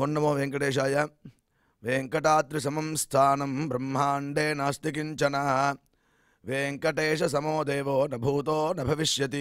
ఓన్నమో వెంకటేశాయ వెంకటాద్రిసమం స్థానం బ్రహ్మాండే నాస్తి కించన వెంకటేశ సమో దేవో నభూతో నభవిష్యతి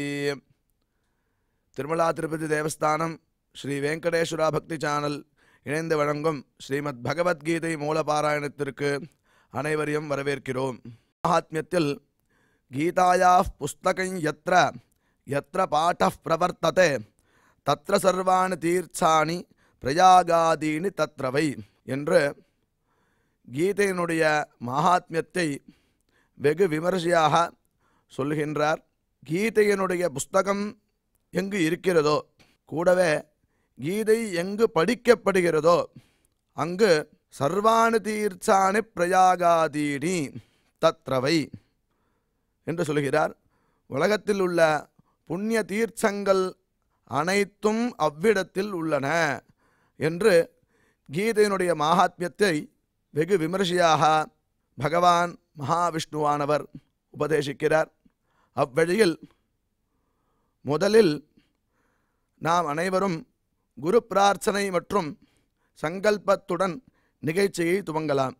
திருமலா திருப்பதி தேவஸ்தானம் ஸ்ரீ வெங்கடேஸ்வரா பக்தி சேனல் இணைந்து வழங்கும் ஸ்ரீமத் பகவத்கீதை மூலபாராயணத்திற்கு அனைவரையும் வரவேற்கிறோம் மகாத்மியத்தில் கீதாயா புஸ்தகம் எத்திர எத்திர பாட பிரவர்த்ததே தத்ர சர்வாணி தீர்ச்சாணி பிரயாகாதீனி தத்ரவை என்று கீதையினுடைய மகாத்மியத்தை வெகு விமர்சையாக சொல்கின்றார் கீதையினுடைய புஸ்தகம் எங்கு இருக்கிறதோ கூடவே கீதை எங்கு படிக்கப்படுகிறதோ அங்கு சர்வாணி தீர்ச்சாணி பிரயாகாதீனி தத்ரவை என்று சொல்கிறார் உலகத்தில் உள்ள புண்ணிய தீர்ச்சங்கள் அனைத்தும் அவ்விடத்தில் உள்ளன என்று கீதையினுடைய மகாத்மியத்தை வெகு விமர்சையாக பகவான் மகாவிஷ்ணுவானவர் உபதேசிக்கிறார் அவ்வழியில் முதலில் நாம் அனைவரும் குரு பிரார்த்தனை மற்றும் சங்கல்பத்துடன் நிகழ்ச்சியை துவங்கலாம்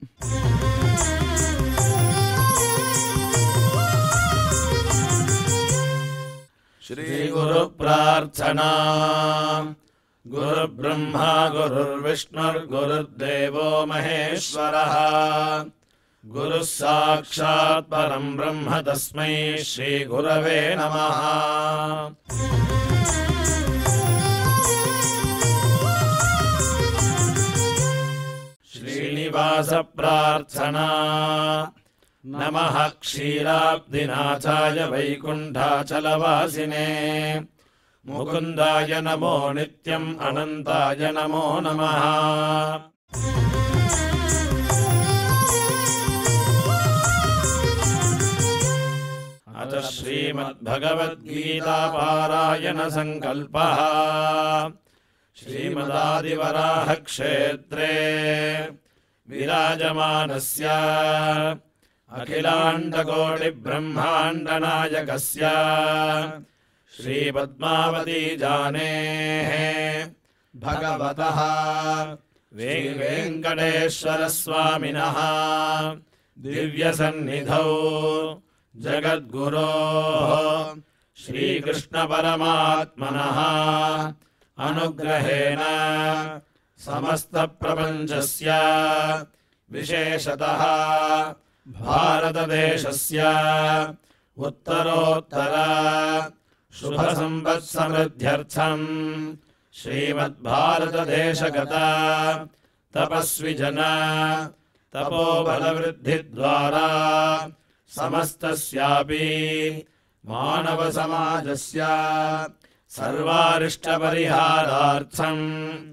श्रीगुरुप्रार्थना गुरुब्रह्मा गुरुर्विष्णुर्गुरुर्देवो महेश्वरः गुरुः साक्षात् परम् ब्रह्म तस्मै श्रीगुरवे नमः श्रीनिवासप्रार्थना नमः क्षीराब्धिनाथाय वैकुण्ठाचलवासिने मुकुन्दाय नमो नित्यम् अनन्ताय नमो नमः अथ श्रीमद्भगवद्गीतापारायणसङ्कल्पः श्रीमदादिवराहक्षेत्रे विराजमानस्य अखिलाण्डकोटिब्रह्माण्डनायकस्य श्रीपद्मावतीजानेः भगवतः वे वेङ्कटेश्वरस्वामिनः दिव्यसन्निधौ जगद्गुरोः श्रीकृष्णपरमात्मनः अनुग्रहेण समस्तप्रपञ्चस्य विशेषतः भारतदेशस्य उत्तरोत्तर शुभसम्पत्समृद्ध्यर्थम् श्रीमद्भारतदेशगत तपस्विजन तपोबलवृद्धिद्वारा समस्तस्यापि मानवसमाजस्य सर्वारिष्टपरिहारार्थम्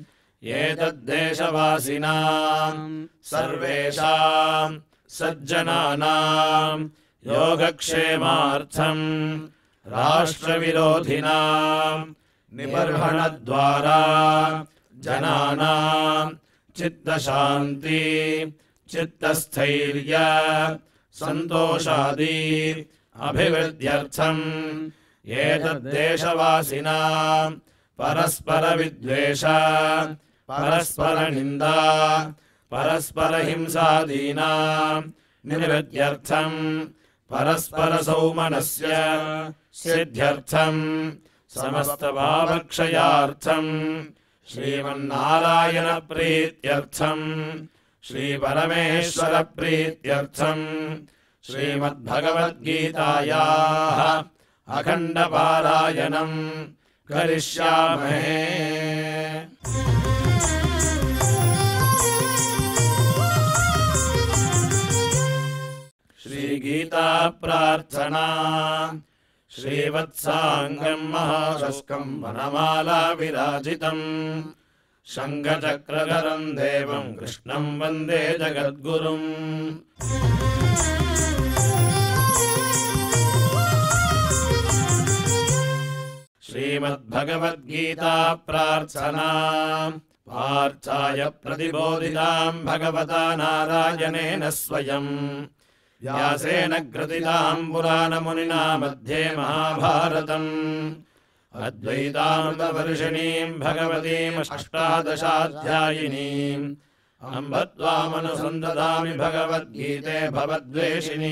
एतद्देशवासिनाम् सर्वेषाम् सज्जनानाम् योगक्षेमार्थम् राष्ट्रविरोधिनाम् निबर्हणद्वारा जनानाम् चित्तशान्ति चित्तस्थैर्य सन्तोषादि अभिवृद्ध्यर्थम् एतद्देशवासिनाम् परस्परविद्वेष परस्परनिन्दा परस्परहिंसादीनाम् निवृत्त्यर्थम् परस्परसौमनस्य सिद्ध्यर्थम् समस्तभावक्षयार्थम् श्रीमन्नारायणप्रीत्यर्थम् श्रीपरमेश्वरप्रीत्यर्थम् श्रीमद्भगवद्गीतायाः अखण्डपारायणम् करिष्यामहे श्रीगीताप्रार्थना श्रीवत्साङ्गम् महाशस्कम् वनमाला विराजितम् शङ्खचक्रधरम् देवम् कृष्णम् वन्दे जगद्गुरुम् श्रीमद्भगवद्गीता प्रार्थना पार्थाय प्रतिबोधिताम् भगवता नारायणेन स्वयम् व्यासेन ग्रथिताम् पुराणमुनिना मध्ये महाभारतम् अद्वैतामृतवर्षिणीम् भगवतीमष्टादशाध्यायिनीम् अम्ब त्वामनुसन्ददामि भगवद्गीते भवद्वेषिणी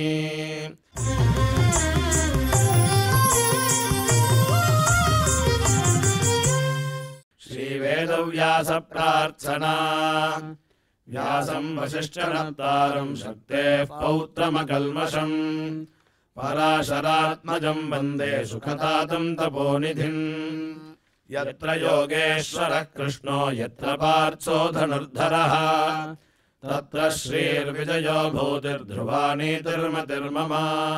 श्रीवेदव्यासप्रार्थना व्यासम् वसिष्ठनत्तारम् शक्तेः पौत्रमकल्मषम् पराशरात्मजम् वन्दे सुखतातम् तपोनिधिम् यत्र योगेश्वरः कृष्णो यत्र पार्थो धनुर्धरः तत्र श्रीर्विजयो भूतिर्ध्रुवा नीतिर्मतिर्मम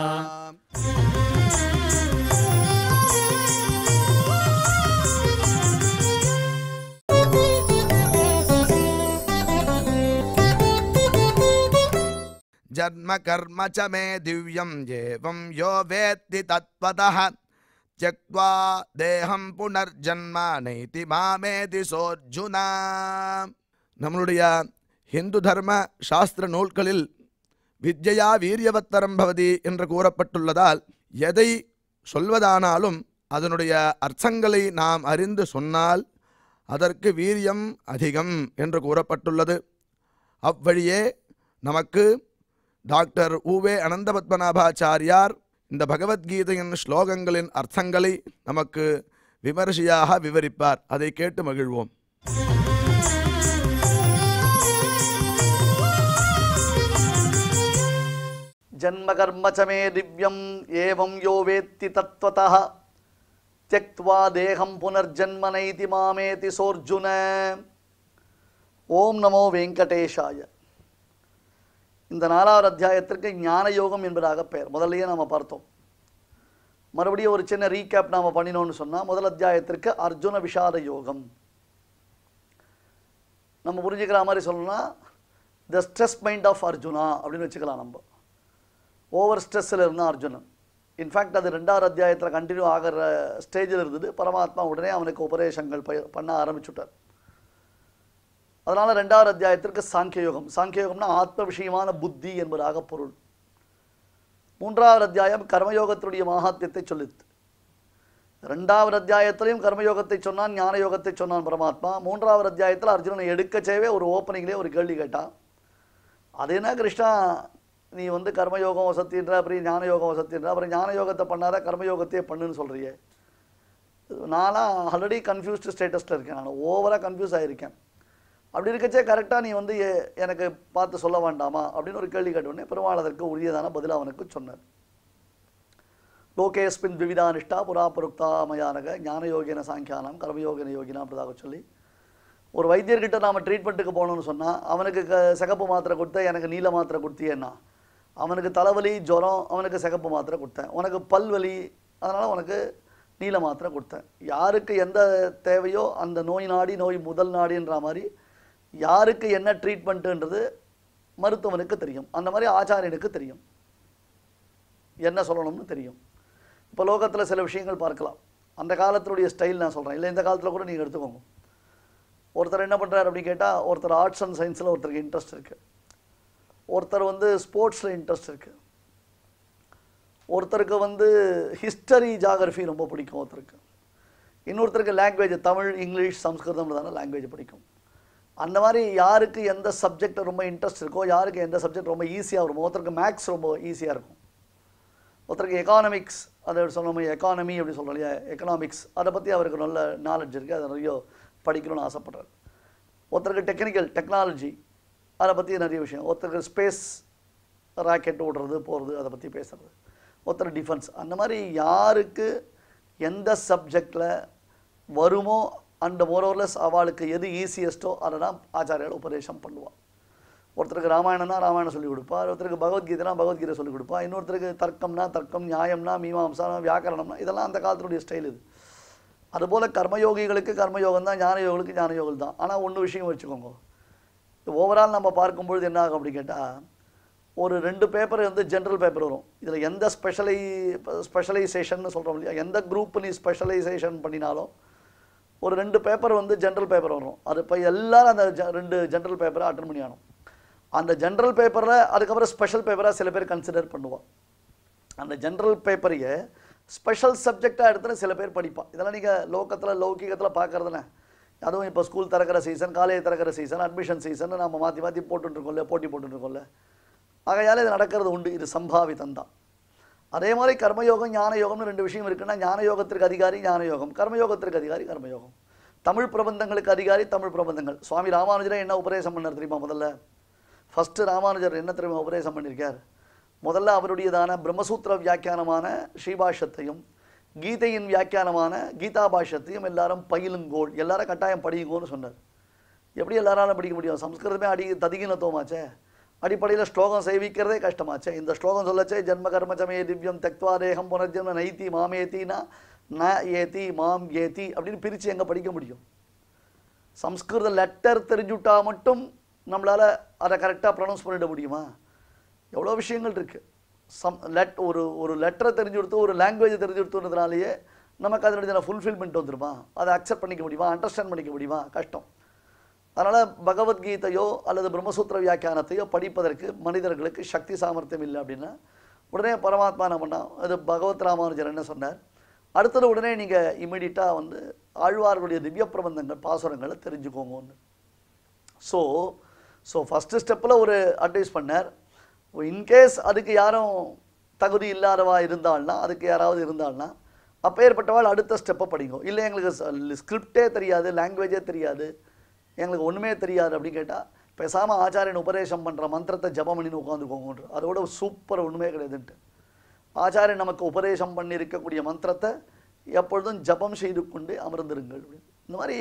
जन्म कर्म च मे दिव्यं एवं यो वेत्ति तत्त्वतः त्यक्त्वा தேகம் புனர்ஜன்ம நைதி மாமேதி சோர்ஜுனா நம்மளுடைய ஹிந்து தர்ம சாஸ்திர நூல்களில் வித்யா வீரியவத்தரம் பவதி என்று கூறப்பட்டுள்ளதால் எதை சொல்வதானாலும் அதனுடைய அர்த்தங்களை நாம் அறிந்து சொன்னால் அதற்கு வீரியம் அதிகம் என்று கூறப்பட்டுள்ளது அவ்வழியே நமக்கு டாக்டர் உவே அனந்த பத்மநாபாச்சாரியார் இந்த பகவத்கீதையின் ஸ்லோகங்களின் அர்த்தங்களை நமக்கு விமர்சையாக விவரிப்பார் அதை கேட்டு மகிழ்வோம் जन्मकर्म च मे दिव्यम् एवं यो वेत्ति तत्त्वतः त्यक्त्वा देहं पुनर्जन्म नैति मामेति सोऽर्जुन ஓம் நமோ வெங்கடேஷாய இந்த நாலாவது அத்தியாயத்திற்கு ஞான யோகம் என்பதாக பெயர் முதல்லயே நாம் பார்த்தோம் மறுபடியும் ஒரு சின்ன ரீகேப் நாம் பண்ணினோம்னு சொன்னால் முதல் அத்தியாயத்திற்கு அர்ஜுன விஷாத யோகம் நம்ம புரிஞ்சுக்கிற மாதிரி சொல்லணும்னா the stress mind of Arjuna அப்படின்னு வச்சுக்கலாம் நம்ம ஓவர் ஸ்ட்ரெஸ்ஸில் இருந்தான் அர்ஜுனன் இன்ஃபேக்ட் அது ரெண்டாவது அத்தியாயத்தில் கண்டினியூ ஆகிற ஸ்டேஜில் இருந்தது பரமாத்மா உடனே அவனுக்கு உபதேசங்கள் பய- பண்ண ஆரம்பிச்சுட்டார் அதனால் ரெண்டாவது அத்தியாயத்திற்கு சாங்கிய யோகம் சாங்கிய யோகம்னா ஆத்ம விஷயமான புத்தி என்பதாக பொருள் மூன்றாவது அத்தியாயம் கர்மயோகத்தினுடைய மகாத்தியத்தை சொல்லுது ரெண்டாவது அத்தியாயத்திலையும் கர்மயோகத்தை சொன்னான் ஞான யோகத்தை சொன்னான் பரமாத்மா மூன்றாவது அத்தியாயத்தில் அர்ஜுனனை எடுக்கச்சேவே ஒரு ஓப்பனிங்லேயே ஒரு கேள்வி கேட்டான் அது என்ன கிருஷ்ணா நீ வந்து கர்மயோகம் வசத்தின்ற அப்புறம் ஞான யோகம் வசத்தின்ற அப்புறம் ஞான யோகத்தை பண்ணாத கர்மயோகத்தையே பண்ணுன்னு சொல்கிறியே நான்லாம் ஆல்ரெடி கன்ஃபியூஸ்டு ஸ்டேட்டஸில் இருக்கேன் நான் ஓவராக கன்ஃபியூஸ் ஆகியிருக்கேன் அப்படி இருக்கச்சே கரெக்டாக நீ வந்து எ- எனக்கு பார்த்து சொல்ல வேண்டாமா அப்படின்னு ஒரு கேள்வி கேட்டவுடனே பெருமாள் அதற்கு உரியதான பதில் அவனுக்கு சொன்னார் லோகேஸ்மின் விவிதா நிஷ்டா புரா புருக்தா மயானக ஞான யோகின சாங்கியானம் கர்மயோகின யோகினா அப்படிதாக சொல்லி ஒரு வைத்தியர்கிட்ட நாம் ட்ரீட்மெண்ட்டுக்கு போகணும்னு சொன்னால் அவனுக்கு க சிகப்பு மாத்திரை கொடுத்த எனக்கு நீல மாத்திரை கொடுத்தியேன்னா அவனுக்கு தலைவலி ஜுரம் அவனுக்கு சிகப்பு மாத்திரை கொடுத்தேன் உனக்கு பல்வலி அதனால் உனக்கு நீல மாத்திரை கொடுத்தேன் யாருக்கு எந்த தேவையோ அந்த நோய் நாடி நோய் முதல் நாடின்ற மாதிரி யாருக்கு என்ன ட்ரீட்மெண்ட்டுன்றது மருத்துவனுக்கு தெரியும் அந்த மாதிரி ஆச்சாரியனுக்கு தெரியும் என்ன சொல்லணும்னு தெரியும் இப்போ லோகத்தில் சில விஷயங்கள் பார்க்கலாம் அந்த காலத்தினுடைய ஸ்டைல் நான் சொல்கிறேன் இல்லை இந்த காலத்தில் கூட நீங்கள் எடுத்துக்கோங்க ஒருத்தர் என்ன பண்ணுறாரு அப்படின்னு கேட்டால் ஒருத்தர் ஆர்ட்ஸ் அண்ட் சயின்ஸில் ஒருத்தருக்கு இன்ட்ரெஸ்ட் இருக்குது ஒருத்தர் வந்து ஸ்போர்ட்ஸில் இன்ட்ரெஸ்ட் இருக்குது ஒருத்தருக்கு வந்து ஹிஸ்டரி ஜாகிரஃபி ரொம்ப பிடிக்கும் ஒருத்தருக்கு இன்னொருத்தருக்கு லாங்குவேஜ் தமிழ் இங்கிலீஷ் சம்ஸ்கிருதம்ன்றதான லாங்குவேஜ் பிடிக்கும் அந்த மாதிரி யாருக்கு எந்த சப்ஜெக்ட் ரொம்ப இன்ட்ரெஸ்ட் இருக்கோ யாருக்கு எந்த சப்ஜெக்ட் ரொம்ப ஈஸியாக வருமோ ஒருத்தருக்கு மேக்ஸ் ரொம்ப ஈஸியாக இருக்கும் ஒருத்தருக்கு எக்கானமிக்ஸ் அதை சொன்ன எக்கானமி அப்படி சொல்கிறோம் இல்லையா எக்கனாமிக்ஸ் அதை பற்றி அவருக்கு நல்ல நாலேஜ் இருக்குது அதை நிறைய படிக்கணும்னு ஆசைப்படுறாரு ஒருத்தருக்கு டெக்னிக்கல் டெக்னாலஜி அதை பற்றி நிறைய விஷயம் ஒருத்தருக்கு ஸ்பேஸ் ராக்கெட் ஓடுறது போகிறது அதை பற்றி பேசுறது ஒருத்தர் டிஃபென்ஸ் அந்த மாதிரி யாருக்கு எந்த சப்ஜெக்டில் வருமோ அண்ட் மோரோர்லெஸ் அவளுக்கு எது ஈஸியஸ்ட்டோ அதை தான் ஆச்சாரியால் உபதேசம் பண்ணுவாள் ஒருத்தருக்கு ராமாயணம்னா ராமாயணம் சொல்லிக் கொடுப்பார் ஒருத்தருக்கு பகவத்கீதைனா பகவத்கீதை சொல்லிக் கொடுப்பா இன்னொருத்தருக்கு தர்க்கம்னா தர்க்கம் நியாயம்னா மீமாம்சா வியாக்கரணம்னா இதெல்லாம் அந்த காலத்தினுடைய ஸ்டைல் இது அதுபோல் கர்மயோகிகளுக்கு கர்மயோகம் தான் ஞான யோகிகளுக்கு ஞான யோகம் தான் ஆனால் ஒன்று விஷயம் வச்சுக்கோங்க ஓவரால் நம்ம பார்க்கும்பொழுது என்ன ஆகும் அப்படி கேட்டால் ஒரு ரெண்டு பேப்பர் வந்து ஜென்ரல் பேப்பர் வரும் இதில் எந்த ஸ்பெஷலை ஸ்பெஷலைசேஷன் சொல்கிறோம் இல்லையா எந்த குரூப் நீ ஸ்பெஷலைசேஷன் பண்ணினாலும் ஒரு ரெண்டு பேப்பர் வந்து ஜென்ரல் பேப்பர் வரும் அது இப்போ எல்லாரும் அந்த ஜ- ரெண்டு ஜென்ரல் பேப்பரை அட்டன் பண்ணி ஆகணும் அந்த ஜென்ரல் பேப்பரில் அதுக்கப்புறம் ஸ்பெஷல் பேப்பராக சில பேர் கன்சிடர் பண்ணுவாள் அந்த ஜென்ரல் பேப்பரையே ஸ்பெஷல் சப்ஜெக்டாக எடுத்துன்னு சில பேர் படிப்பான் இதெல்லாம் நீங்கள் லோக்கத்தில் லௌகிகத்தில் பார்க்குறதுனே அதுவும் இப்போ ஸ்கூல் திறக்கிற சீசன் காலேஜ் திறக்கிற சீசன் அட்மிஷன் சீசன் நம்ம மாற்றி மாற்றி போட்டுருக்கோம்ல போட்டி போட்டுருக்கோம்ல ஆகையால் இது நடக்கிறது உண்டு இது சம்பாவிதம் தான் அதே மாதிரி கர்மயோகம் ஞான யோகம்னு ரெண்டு விஷயம் இருக்குன்னா ஞான யோகத்திற்கு அதிகாரி ஞான யோகம் கர்மயோகத்திற்கு அதிகாரி கர்மயோகம் தமிழ் பிரபந்தங்களுக்கு அதிகாரி தமிழ் பிரபந்தங்கள் சுவாமி ராமானுஜரை என்ன உபதேசம் பண்ணார் தெரியுமா முதல்ல ஃபஸ்ட்டு ராமானுஜர் என்ன தெரியுமா உபதேசம் பண்ணியிருக்கார் முதல்ல அவருடையதான பிரம்மசூத்திர வியாக்கியானமான ஸ்ரீபாஷத்தையும் கீதையின் வியாக்கியானமான கீதா பாஷ்யத்தையும் எல்லாரும் பயிலுங்கோள் எல்லாரும் கட்டாயம் படியுங்கோன்னு சொன்னார் எப்படி எல்லாராலும் படிக்க முடியும் சம்ஸ்கிருதமே அடி ததிகினத்துவமாச்சே அடிப்படையில் ஸ்லோகம் சேவிக்கிறதே கஷ்டமாச்சே இந்த ஸ்லோகம் சொல்லச்சே ஜென்ம கர்மச்சமே திவ்யம் தக்வா தேகம் புனர்ஜன்ம நைத்தி மாமேத்தினா ந ஏத்தி மாம் ஏத்தி அப்படின்னு பிரித்து எங்கே படிக்க முடியும் சம்ஸ்கிருத லெட்டர் தெரிஞ்சுட்டா மட்டும் நம்மளால் அதை கரெக்டாக ப்ரொனவுன்ஸ் பண்ணிட முடியுமா எவ்வளோ விஷயங்கள் இருக்குது சம் லெட் ஒரு ஒரு லெட்டரை தெரிஞ்சு கொடுத்து ஒரு லாங்குவேஜ் தெரிஞ்சு கொடுத்ததுனாலேயே நமக்கு அதனுடைய ஃபுல்ஃபில்மெண்ட் வந்துருமா அதை அக்செப்ட் பண்ணிக்க முடியுமா அண்டர்ஸ்டாண்ட் பண்ணிக்க முடியுமா கஷ்டம் அதனால் பகவத்கீதையோ அல்லது பிரம்மசூத்திர வியாக்கியானத்தையோ படிப்பதற்கு மனிதர்களுக்கு சக்தி சாமர்த்தியம் இல்லை அப்படின்னா உடனே பரமாத்மா என்ன பண்ணா அது பகவத் ராமானுஜர் என்ன சொன்னார் அடுத்தது உடனே நீங்கள் இமீடியட்டாக வந்து ஆழ்வார்களுடைய திவ்ய பிரபந்தங்கள் பாசுரங்களை தெரிஞ்சுக்கோங்கன்னு ஸோ ஸோ ஃபஸ்ட்டு ஸ்டெப்பில் ஒரு அட்வைஸ் பண்ணார் இன்கேஸ் அதுக்கு யாரும் தகுதி இல்லாதவா இருந்தாள்னா அதுக்கு யாராவது இருந்தாள்னா அப்பேற்பட்டவாள் அடுத்த ஸ்டெப்பை படிங்க இல்லை எங்களுக்கு ஸ்கிரிப்டே தெரியாது லாங்குவேஜே தெரியாது எங்களுக்கு ஒன்றுமே தெரியாது அப்படின்னு கேட்டால் பேசாமல் ஆச்சாரியன் உபதேசம் பண்ணுற மந்திரத்தை ஜபம் பண்ணின்னு உட்காந்துக்கோங்கன்ற அதோட சூப்பர் ஒன்றுமே கிடையாதுன்ட்டு ஆச்சாரியன் நமக்கு உபதேசம் பண்ணியிருக்கக்கூடிய மந்திரத்தை எப்பொழுதும் ஜபம் செய்து கொண்டு அமர்ந்திருங்கள் அப்படின்னு. இந்த மாதிரி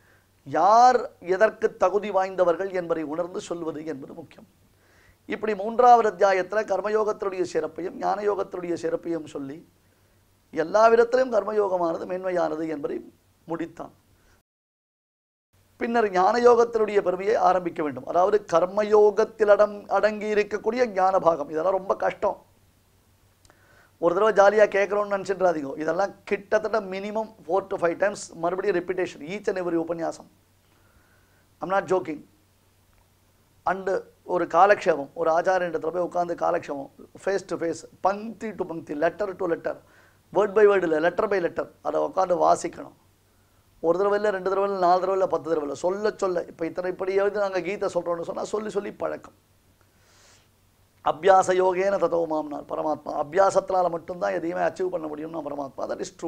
யார் எதற்கு தகுதி வாய்ந்தவர்கள் என்பதை உணர்ந்து சொல்வது என்பது முக்கியம் இப்படி மூன்றாவது அத்தியாயத்தில் கர்மயோகத்தினுடைய சிறப்பையும் ஞானயோகத்தினுடைய சிறப்பையும் சொல்லி எல்லா விதத்திலும் கர்மயோகமானது மேன்மையானது என்பதை முடித்தான் பின்னர் ஞானயோகத்தினுடைய பெருமையை ஆரம்பிக்க வேண்டும் அதாவது கர்மயோகத்தில் அடம் அடங்கி இருக்கக்கூடிய ஞான பாகம் இதெல்லாம் ரொம்ப கஷ்டம் ஒரு தடவை ஜாலியாக கேட்குறோம்னு நினச்சிட்றாதீங்க இதெல்லாம் கிட்டத்தட்ட minimum four to five times மறுபடியும் ரெப்பிட்டேஷன் ஈச் அண்ட் எவரி உபன்யாசம் ஐம் நாட் ஜோக்கிங் அண்டு ஒரு காலக்ஷேபம் ஒரு ஆச்சாரியன்றத்தில் போய் உட்காந்து காலக்ஷேபம் ஃபேஸ் டு ஃபேஸ் பங்க்தி டு பங்க்தி letter to letter word by word இல்லை லெட்டர் பை லெட்டர் அதை உட்காந்து வாசிக்கணும் ஒரு தடவை இல்லை ரெண்டு தடவை இல்லை நாலு தடவை இல்லை பத்து தடவை இல்லை சொல்ல சொல்ல இப்போ இத்தனை இப்படி எழுதி நாங்கள் கீதை சொல்கிறோம்னு சொன்னால் சொல்லி சொல்லி பழக்கம் அபியாச யோகேன ததோ மாம்னார் பரமாத்மா அபியாசத்தினால் மட்டும்தான் எதையுமே அச்சீவ் பண்ண முடியும்னா பரமாத்மா தட் இஸ் ட்ரூ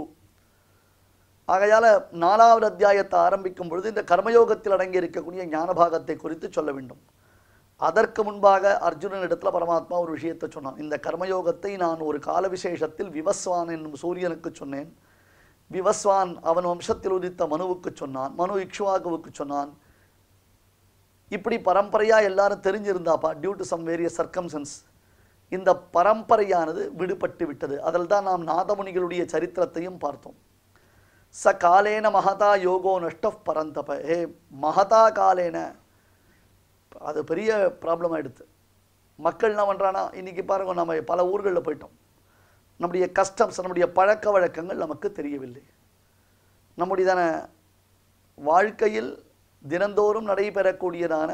ஆகையால் நாலாவது அத்தியாயத்தை ஆரம்பிக்கும் பொழுது இந்த கர்மயோகத்தில் அடங்கி இருக்கக்கூடிய ஞானபாகத்தை குறித்து சொல்ல வேண்டும் அதற்கு முன்பாக அர்ஜுனன் இடத்துல பரமாத்மா ஒரு விஷயத்தை சொன்னான் இந்த கர்மயோகத்தை நான் ஒரு கால விசேஷத்தில் விவஸ்வான் என்னும் சூரியனுக்கு சொன்னேன் விவஸ்வான் அவன் வம்சத்தில் உதித்த மனுவுக்கு சொன்னான் மனு இக்ஷுவாகுவுக்கு சொன்னான் இப்படி பரம்பரையா எல்லாரும் தெரிஞ்சிருந்தாப்பா due to some various circumstances இந்த பரம்பரையானது விடுபட்டு விட்டது அதில் தான் நாம் நாதமுனிகளுடைய சரித்திரத்தையும் பார்த்தோம் ச காலேன மகதா யோகோ நஷ்ட பரந்தப ஹே மகதா காலேன அது பெரிய ப்ராப்ளம் ஆயிடுது மக்கள் என்ன பண்ணுறானா இன்னைக்கு பாருங்க நம்ம பல ஊர்களில் போயிட்டோம் நம்முடைய கஸ்டம்ஸ் நம்முடைய பழக்க வழக்கங்கள் நமக்கு தெரியவில்லை நம்முடையதான வாழ்க்கையில் தினந்தோறும் நடைபெறக்கூடியதான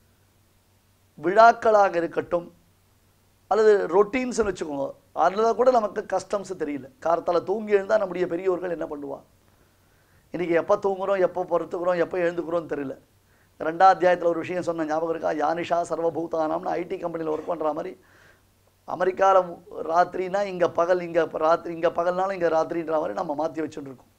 விழாக்களாக இருக்கட்டும் அல்லது ரொட்டீன்ஸ்னு வச்சுக்கோங்க அதில் கூட நமக்கு கஸ்டம்ஸ் தெரியல காரத்தால் தூங்கி எழுந்தால் நம்முடைய பெரியோர்கள் என்ன பண்ணுவா இன்றைக்கி எப்போ தூங்குறோம் எப்போ பொறுத்துக்கிறோம் எப்போ எழுந்துக்கிறோம் தெரியல ரெண்டாம் அத்தியாயத்தில் ஒரு விஷயம் சொன்ன ஞாபகம் இருக்கா யானிஷா சர்வபூதானம்னு ஐடி கம்பெனியில் ஒர்க் பண்ணுற மாதிரி அமெரிக்காவில் ராத்திரினா இங்கே பகல் இங்கே ராத்திரி இங்கே பகல்னாலும் இங்கே ராத்திரின்ற மாதிரி நம்ம மாற்றி வச்சுட்டு இருக்கோம்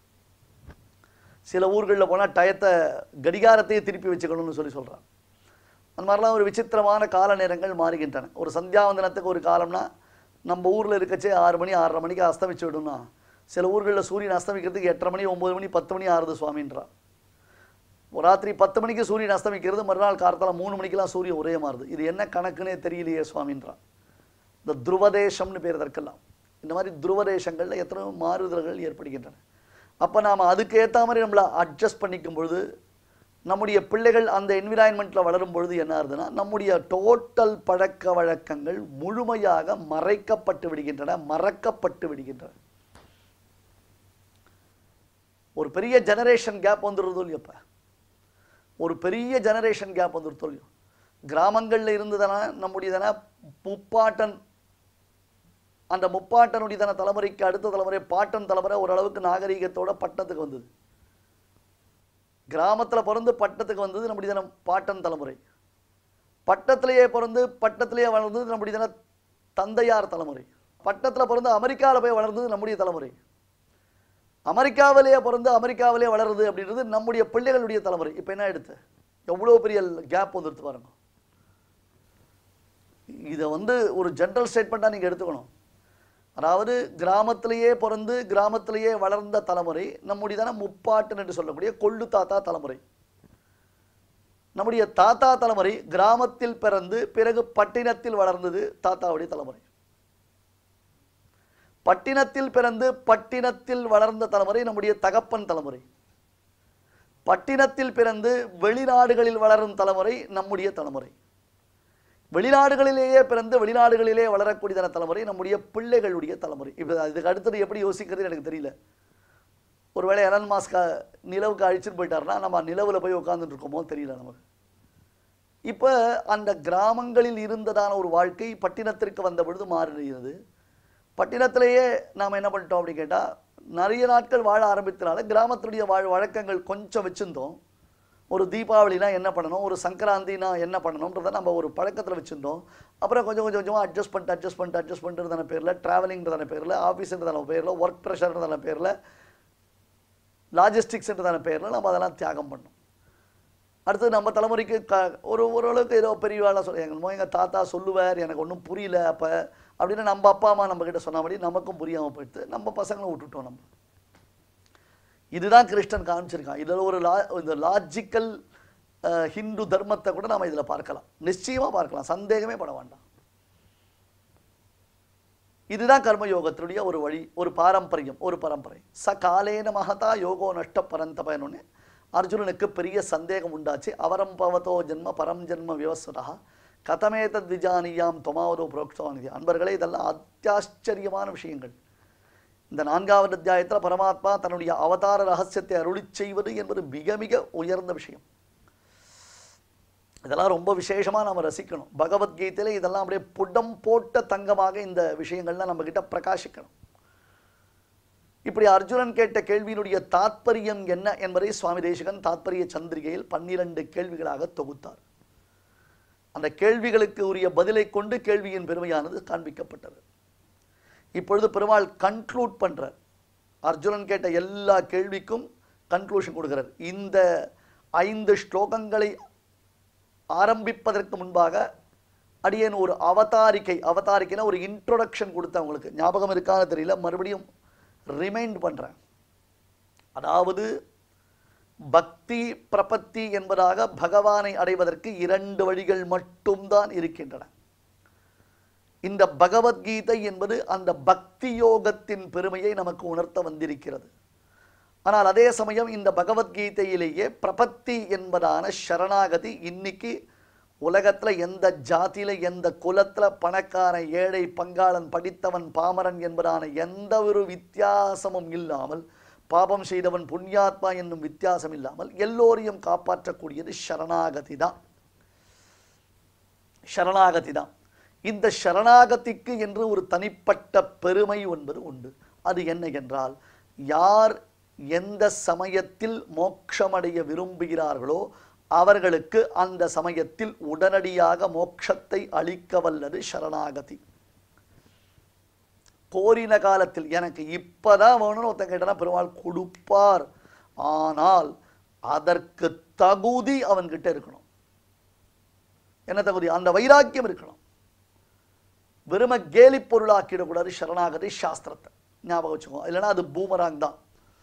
சில ஊர்களில் போனால் டயத்தை கடிகாரத்தையே திருப்பி வச்சுக்கணும்னு சொல்லி சொல்கிறான் அந்த மாதிரிலாம் ஒரு விசித்திரமான கால நேரங்கள் மாறுகின்றன ஒரு சந்தியாவந்தனத்துக்கு ஒரு காலம்னா நம்ம ஊரில் இருக்கச்சே ஆறு மணி ஆறரை மணிக்கு அஸ்தமிச்சு விடும்னா சில ஊர்களில் சூரியன் அஸ்தமிக்கிறதுக்கு எட்டரை மணி ஒம்பது மணி பத்து மணி ஆறுது சுவாமின்றான் ஒரு ராத்திரி பத்து மணிக்கு சூரியன் அஸ்தமிக்கிறது மறுநாள் காலத்தால் மூணு மணிக்கெல்லாம் சூரியன் ஒரே மாறுது இது என்ன கணக்குன்னே தெரியலையே சுவாமின்றான் இந்த துருவதேசம்னு பேர் இதற்கெல்லாம் இந்த மாதிரி துருவதேசங்களில் எத்தனையோ மாறுதல்கள் ஏற்படுகின்றன அப்போ நாம் அதுக்கு ஏற்ற மாதிரி நம்மளை அட்ஜஸ்ட் பண்ணிக்கும் பொழுது நம்முடைய பிள்ளைகள் அந்த என்விரான்மெண்ட்டில் வளரும் பொழுது என்ன ஆகுதுன்னா நம்முடைய டோட்டல் பழக்க வழக்கங்கள் முழுமையாக மறைக்கப்பட்டு விடுகின்றன மறக்கப்பட்டு விடுகின்றன ஒரு பெரிய ஜெனரேஷன் கேப் வந்துடுறதோ இல்லையப்ப ஒரு பெரிய ஜெனரேஷன் கேப் வந்துடுறதோ இல்லையோ கிராமங்களில் இருந்ததுனா நம்முடையதான முப்பாட்டன் அந்த முப்பாட்டனுடையதான தலைமுறைக்கு அடுத்த தலைமுறை பாட்டன் தலைமுறை ஓரளவுக்கு நாகரீகத்தோட பட்டத்துக்கு வந்தது கிராமத்துல பிறந்து பட்டத்துக்கு வந்தது நம்முடைய தினம் பாட்டன் தலைமுறை பட்டத்திலேயே பிறந்து பட்டத்திலேயே வளர்ந்தது நம்முடைய தின தந்தையார் தலைமுறை பட்டத்துல பிறந்து அமெரிக்காவில் போய் வளர்ந்தது நம்முடைய தலைமுறை அமெரிக்காவிலேயே பிறந்து அமெரிக்காவிலே வளருது அப்படின்றது நம்முடைய பிள்ளைகளுடைய தலைமுறை இப்போ என்ன எடுத்து எவ்வளோ பெரிய கேப் வந்துடுத்து பாருங்க இதை வந்து ஒரு ஜென்ரல் ஸ்டேட்மெண்ட்டாக நீங்கள் எடுத்துக்கணும் அதாவது கிராமத்திலேயே பிறந்து கிராமத்திலேயே வளர்ந்த தலைமுறை நம்முடையதான முப்பாட்டன் என்று சொல்லக்கூடிய கொள்ளு தாத்தா தலைமுறை நம்முடைய தாத்தா தலைமுறை கிராமத்தில் பிறந்து பிறகு பட்டினத்தில் வளர்ந்தது தாத்தாவுடைய தலைமுறை பட்டினத்தில் பிறந்து பட்டினத்தில் வளர்ந்த தலைமுறை நம்முடைய தகப்பன் தலைமுறை பட்டினத்தில் பிறந்து வெளிநாடுகளில் வளரும் தலைமுறை நம்முடைய தலைமுறை வெளிநாடுகளிலேயே பிறந்து வெளிநாடுகளிலே வளரக்கூடியதான தலைமுறை நம்முடைய பிள்ளைகளுடைய தலைமுறை இப்போ இதுக்கு அடுத்தது எப்படி யோசிக்கிறது எனக்கு தெரியல ஒருவேளை எலன் மாஸ்கா நிலவுக்கு அழிச்சுட்டு போயிட்டாருன்னா நம்ம நிலவில் போய் உட்காந்துட்டு இருக்கோமோ தெரியல நமக்கு இப்போ அந்த கிராமங்களில் இருந்ததான ஒரு வாழ்க்கை பட்டினத்திற்கு வந்த பொழுது மாறினது பட்டினத்திலேயே நாம் என்ன பண்ணிட்டோம் அப்படின்னு கேட்டால் நிறைய நாட்கள் வாழ ஆரம்பித்தனால கிராமத்துடைய வாழ் வழக்கங்கள் கொஞ்சம் வச்சுருந்தோம் ஒரு தீபாவளினா என்ன பண்ணணும் ஒரு சங்கராந்தினா என்ன பண்ணணுன்றதை நம்ம ஒரு பழக்கத்தில் வச்சுருந்தோம் அப்புறம் கொஞ்சம் கொஞ்சம் கொஞ்சமாக அட்ஜஸ்ட் பண்ணிட்டு அட்ஜஸ்ட் பண்ணிட்டு அட்ஜஸ்ட் பண்ணுறதான பேரில் ட்ராவலிங்கிறதான பேரில் ஆஃபீஸுன்றதான பேரில் ஒர்க் ப்ரெஷர்ன்றதான பேரில் லாஜிஸ்டிக்ஸ்ன்றதான பேரில் நம்ம அதெல்லாம் தியாகம் பண்ணோம் அடுத்து நம்ம தலைமுறைக்கு க ஒரு ஓரளவுக்கு ஏதோ பெரிய வேலை சொல்ல எங்கள் எங்கள் தாத்தா சொல்லுவார் எனக்கு ஒன்றும் புரியல அப்போ அப்படின்னு நம்ம அப்பா அம்மா நம்மக்கிட்ட சொன்னபடி நமக்கும் புரியாமல் போயிடுத்து நம்ம பசங்களை விட்டுட்டோம் நம்ம இதுதான் கிருஷ்ணன் காமிச்சிருக்கான் இதில் ஒரு லா இந்த லாஜிக்கல் ஹிந்து தர்மத்தை கூட நம்ம இதில் பார்க்கலாம் நிச்சயமாக பார்க்கலாம் சந்தேகமே பட வேண்டாம் இதுதான் கர்மயோகத்தினுடைய ஒரு வழி ஒரு பாரம்பரியம் ஒரு பரம்பரை ச காலேன மகதா யோகோ நஷ்ட பரந்தபயனொன்னு அர்ஜுனனுக்கு பெரிய சந்தேகம் உண்டாச்சு அவரம் பவதோ ஜென்ம பரம் ஜென்ம விவசுரா கதமேதத் விஜானியாம் தொமாவதோ புரோக்ஷவானிதி அன்பர்களே இதெல்லாம் அத்தியாச்சரியமான விஷயங்கள் இந்த நான்காவது அத்தியாயத்தில் பரமாத்மா தன்னுடைய அவதார ரகசியத்தை அருளிச் செய்வது என்பது மிக மிக உயர்ந்த விஷயம் இதெல்லாம் ரொம்ப விசேஷமாக நம்ம ரசிக்கணும் பகவத்கீதையில இதெல்லாம் அப்படியே புடம் போட்ட தங்கமாக இந்த விஷயங்கள்லாம் நம்ம கிட்ட பிரகாசிக்கணும் இப்படி அர்ஜுனன் கேட்ட கேள்வியினுடைய தாத்பரியம் என்ன என்பதை சுவாமி தேசிகன் தாத்பரிய சந்திரிகையில் பன்னிரண்டு கேள்விகளாக தொகுத்தார் அந்த கேள்விகளுக்கு உரிய பதிலை கொண்டு கேள்வியின் பெருமையானது காண்பிக்கப்பட்டது இப்பொழுது பெருமாள் கன்க்ளூட் பண்றார் அர்ஜுனன் கேட்ட எல்லா கேள்விக்கும் கன்க்ளூஷன் கொடுக்கிறார் இந்த ஐந்து ஸ்லோகங்களை ஆரம்பிப்பதற்கு முன்பாக அடியேன் ஒரு அவதாரிக்கை அவதாரிக்கைனா ஒரு இன்ட்ரோடக்ஷன் கொடுத்தேன் உங்களுக்கு ஞாபகம் இருக்கான்னு தெரியல மறுபடியும் ரிமைண்ட் பண்றேன் அதாவது பக்தி பிரபத்தி என்பதாக பகவானை அடைவதற்கு இரண்டு வழிகள் மட்டும்தான் இருக்கின்றன இந்த பகவத்கீதை என்பது அந்த பக்தி யோகத்தின் பெருமையை நமக்கு உணர்த்த வந்திருக்கிறது ஆனால் அதே சமயம் இந்த பகவத்கீதையிலேயே பிரபத்தி என்பதான சரணாகதி இன்னைக்கு உலகத்துல எந்த ஜாதியில எந்த குலத்துல பணக்காரன் ஏழை பங்காளன் படித்தவன் பாமரன் என்பதான எந்த ஒரு வித்தியாசமும் இல்லாமல் பாபம் செய்தவன் புண்ணியாத்மா என்னும் வித்தியாசம் இல்லாமல் எல்லோரையும் காப்பாற்றக்கூடியது சரணாகதி தான் சரணாகதி தான் இந்த சரணாகதிக்கு என்று ஒரு தனிப்பட்ட பெருமை என்பது உண்டு அது என்ன என்றால் யார் எந்த சமயத்தில் மோட்சமடைய விரும்புகிறார்களோ அவர்களுக்கு அந்த சமயத்தில் உடனடியாக மோட்சத்தை அளிக்க வல்லது சரணாகதி கோரின காலத்தில் எனக்கு இப்பதான் வேணும்னு ஒருத்தன் கேட்டனா பெருமாள் கொடுப்பார் ஆனால் அதற்கு தகுதி அவன்கிட்ட இருக்கணும் என்ன தகுதி அந்த வைராக்கியம் இருக்கணும் வெறும கேலி பொருளாக்கிடக்கூடாது சரணாகதி சாஸ்திரத்தை ஞாபகம் வச்சுக்கோ இல்லைன்னா அது பூமராங் தான்